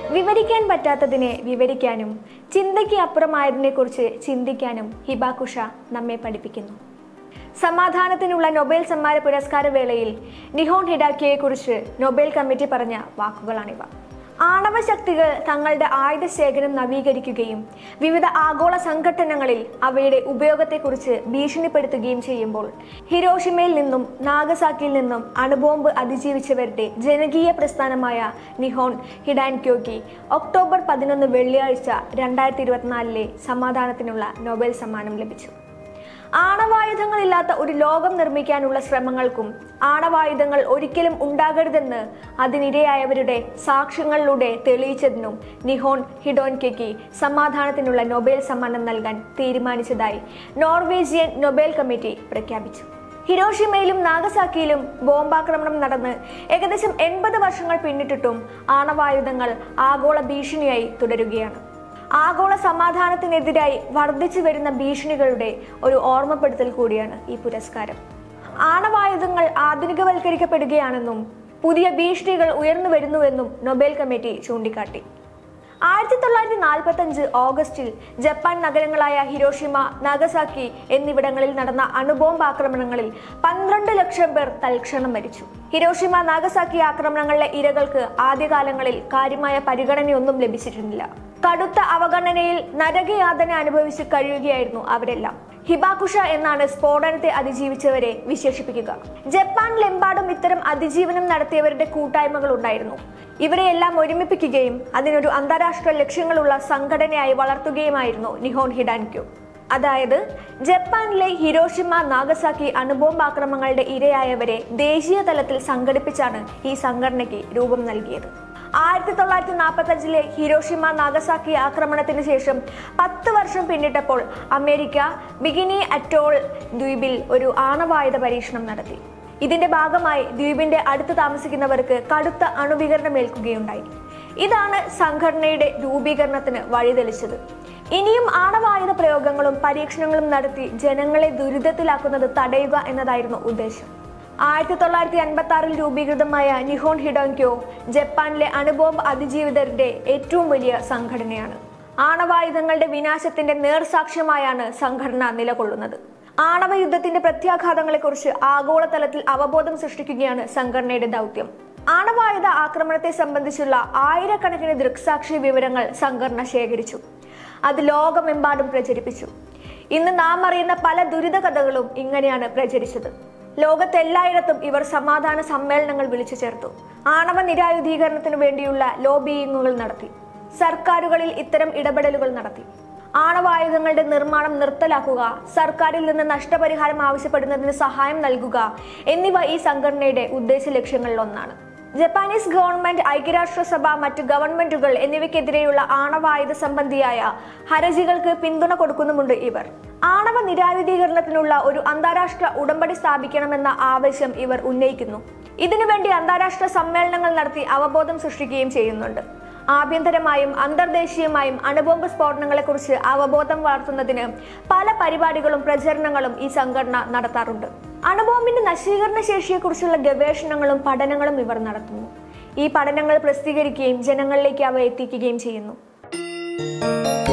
വിവരിക്കാൻ പറ്റാത്തതിനെ വിവരിക്കാനും ചിന്തയ്ക്ക് അപ്പുറമായതിനെക്കുറിച്ച് ചിന്തിക്കാനും ഹിബാകുഷ നമ്മെ പഠിപ്പിക്കുന്നു സമാധാനത്തിനുള്ള നൊബേൽ സമ്മാന പുരസ്കാര വേളയിൽ നിഹോൺ ഹിഡാക്കിയെക്കുറിച്ച് നൊബേൽ കമ്മിറ്റി പറഞ്ഞ വാക്കുകളാണിവ ആണവ ശക്തികൾ തങ്ങളുടെ ആയുധ ശേഖരം നവീകരിക്കുകയും വിവിധ ആഗോള സംഘടനകളിൽ അവയുടെ ഉപയോഗത്തെക്കുറിച്ച് ഭീഷണിപ്പെടുത്തുകയും ചെയ്യുമ്പോൾ ഹിരോഷിമയിൽ നിന്നും നാഗസാക്കിയിൽ നിന്നും അണുബോംബ് അതിജീവിച്ചവരുടെ ജനകീയ പ്രസ്ഥാനമായ നിഹോൺ ഹിഡാൻക്യോക്കി ഒക്ടോബർ പതിനൊന്ന് വെള്ളിയാഴ്ച രണ്ടായിരത്തി ഇരുപത്തിനാലിലെ സമാധാനത്തിനുള്ള നൊബേൽ സമ്മാനം ലഭിച്ചു ആണവായുധങ്ങളില്ലാത്ത ഒരു ലോകം നിർമ്മിക്കാനുള്ള ശ്രമങ്ങൾക്കും ആണവായുധങ്ങൾ ഒരിക്കലും ഉണ്ടാകരുതെന്ന് അതിനിരയായവരുടെ സാക്ഷ്യങ്ങളിലൂടെ തെളിയിച്ചതിനും നിഹോൺ ഹിഡോൻകെക്ക് സമാധാനത്തിനുള്ള നൊബേൽ സമ്മാനം നൽകാൻ തീരുമാനിച്ചതായി നോർവേജിയൻ നൊബേൽ കമ്മിറ്റി പ്രഖ്യാപിച്ചു ഹിരോഷിമയിലും നാഗസാക്കിയിലും ബോംബാക്രമണം നടന്ന് ഏകദേശം എൺപത് വർഷങ്ങൾ പിന്നിട്ടിട്ടും ആണവായുധങ്ങൾ ആഗോള ഭീഷണിയായി തുടരുകയാണ് ആഗോള സമാധാനത്തിനെതിരായി വർദ്ധിച്ചു വരുന്ന ഭീഷണികളുടെ ഒരു ഓർമ്മപ്പെടുത്തൽ കൂടിയാണ് ഈ പുരസ്കാരം ആണവായുധങ്ങൾ ആധുനികവൽക്കരിക്കപ്പെടുകയാണെന്നും പുതിയ ഭീഷണികൾ ഉയർന്നു വരുന്നുവെന്നും നൊബേൽ കമ്മിറ്റി ചൂണ്ടിക്കാട്ടി ആയിരത്തി തൊള്ളായിരത്തി നാൽപ്പത്തി അഞ്ച് ഓഗസ്റ്റിൽ ജപ്പാൻ നഗരങ്ങളായ ഹിരോഷിമ നാഗസാക്കി എന്നിവിടങ്ങളിൽ നടന്ന അണുബോംബ് ആക്രമണങ്ങളിൽ പന്ത്രണ്ട് ലക്ഷം പേർ തൽക്ഷണം മരിച്ചു ഹിരോഷിമ നാഗസാക്കി ആക്രമണങ്ങളിലെ ഇരകൾക്ക് ആദ്യകാലങ്ങളിൽ കാര്യമായ പരിഗണനയൊന്നും ലഭിച്ചിരുന്നില്ല കടുത്ത അവഗണനയിൽ നരകയാതന അനുഭവിച്ച് കഴിയുകയായിരുന്നു അവരെല്ലാം ഹിബാകുഷ എന്നാണ് സ്ഫോടനത്തെ അതിജീവിച്ചവരെ വിശേഷിപ്പിക്കുക ജപ്പാനിലെമ്പാടും ഇത്തരം അതിജീവനം നടത്തിയവരുടെ കൂട്ടായ്മകൾ ഉണ്ടായിരുന്നു ഇവരെയെല്ലാം ഒരുമിപ്പിക്കുകയും അതിനൊരു അന്താരാഷ്ട്ര ലക്ഷ്യങ്ങളുള്ള സംഘടനയായി വളർത്തുകയുമായിരുന്നു നിഹോൺ ഹിഡാൻക്യു അതായത് ജപ്പാനിലെ ഹിരോഷിമ നാഗസാക്കി അണുബോംബ് ആക്രമണങ്ങളുടെ ഇരയായവരെ ദേശീയ തലത്തിൽ സംഘടിപ്പിച്ചാണ് ഈ സംഘടനയ്ക്ക് രൂപം നൽകിയത് ആയിരത്തി തൊള്ളായിരത്തി നാൽപ്പത്തി അഞ്ചിലെ ഹിരോഷിമ നാഗസാക്കി ആക്രമണത്തിന് ശേഷം പത്ത് വർഷം പിന്നിട്ടപ്പോൾ അമേരിക്ക ബിഗിനി അറ്റോൾ ദ്വീപിൽ ഒരു ആണവായുധ പരീക്ഷണം നടത്തി ഇതിന്റെ ഭാഗമായി ദ്വീപിന്റെ അടുത്ത് താമസിക്കുന്നവർക്ക് കടുത്ത അണുവികരണമേൽക്കുകയുണ്ടായി ഇതാണ് സംഘടനയുടെ രൂപീകരണത്തിന് വഴിതെളിച്ചത് ഇനിയും ആണവായുധ പ്രയോഗങ്ങളും പരീക്ഷണങ്ങളും നടത്തി ജനങ്ങളെ ദുരിതത്തിലാക്കുന്നത് തടയുക എന്നതായിരുന്നു ഉദ്ദേശം ആയിരത്തി തൊള്ളായിരത്തി അൻപത്തി ആറിൽ രൂപീകൃതമായ നിഹോൺ ഹിഡോൻക്യോ ജപ്പാനിലെ അണുബോംബ് അതിജീവിതരുടെ ഏറ്റവും വലിയ സംഘടനയാണ് ആണവായുധങ്ങളുടെ വിനാശത്തിന്റെ നേർസാക്ഷ്യമായാണ് സംഘടന നിലകൊള്ളുന്നത് ആണവ യുദ്ധത്തിന്റെ പ്രത്യാഘാതങ്ങളെക്കുറിച്ച് ആഗോളതലത്തിൽ അവബോധം സൃഷ്ടിക്കുകയാണ് സംഘടനയുടെ ദൗത്യം ആണവായുധ ആക്രമണത്തെ സംബന്ധിച്ചുള്ള ആയിരക്കണക്കിന് ദൃക്സാക്ഷി വിവരങ്ങൾ സംഘടന ശേഖരിച്ചു അത് ലോകമെമ്പാടും പ്രചരിപ്പിച്ചു ഇന്ന് നാം അറിയുന്ന പല ദുരിത കഥകളും ഇങ്ങനെയാണ് പ്രചരിച്ചത് ലോകത്തെല്ലായിടത്തും ഇവർ സമാധാന സമ്മേളനങ്ങൾ വിളിച്ചു ചേർത്തു ആണവ നിരായുധീകരണത്തിനു വേണ്ടിയുള്ള ലോബിയിങ്ങുകൾ നടത്തി സർക്കാരുകളിൽ ഇത്തരം ഇടപെടലുകൾ നടത്തി ആണവായുധങ്ങളുടെ നിർമ്മാണം നിർത്തലാക്കുക സർക്കാരിൽ നിന്ന് നഷ്ടപരിഹാരം ആവശ്യപ്പെടുന്നതിന് സഹായം നൽകുക എന്നിവ ഈ സംഘടനയുടെ ഉദ്ദേശ ലക്ഷ്യങ്ങളിൽ ഒന്നാണ് ജപ്പാനീസ് ഗവൺമെന്റ് ഐക്യരാഷ്ട്രസഭ മറ്റ് ഗവൺമെന്റുകൾ എന്നിവയ്ക്കെതിരെയുള്ള ആണവായുധ സംബന്ധിയായ ഹർജികൾക്ക് പിന്തുണ കൊടുക്കുന്നുമുണ്ട് ഇവർ ആണവ നിരായുധീകരണത്തിനുള്ള ഒരു അന്താരാഷ്ട്ര ഉടമ്പടി സ്ഥാപിക്കണമെന്ന ആവശ്യം ഇവർ ഉന്നയിക്കുന്നു ഇതിനുവേണ്ടി അന്താരാഷ്ട്ര സമ്മേളനങ്ങൾ നടത്തി അവബോധം സൃഷ്ടിക്കുകയും ചെയ്യുന്നുണ്ട് ആഭ്യന്തരമായും അന്തർദേശീയമായും അണുബോംബ് സ്ഫോടനങ്ങളെക്കുറിച്ച് അവബോധം വളർത്തുന്നതിന് പല പരിപാടികളും പ്രചരണങ്ങളും ഈ സംഘടന നടത്താറുണ്ട് അണുബോംബിന്റെ നശീകരണ ശേഷിയെക്കുറിച്ചുള്ള ഗവേഷണങ്ങളും പഠനങ്ങളും ഇവർ നടത്തുന്നു ഈ പഠനങ്ങൾ പ്രസിദ്ധീകരിക്കുകയും ജനങ്ങളിലേക്ക് അവ എത്തിക്കുകയും ചെയ്യുന്നു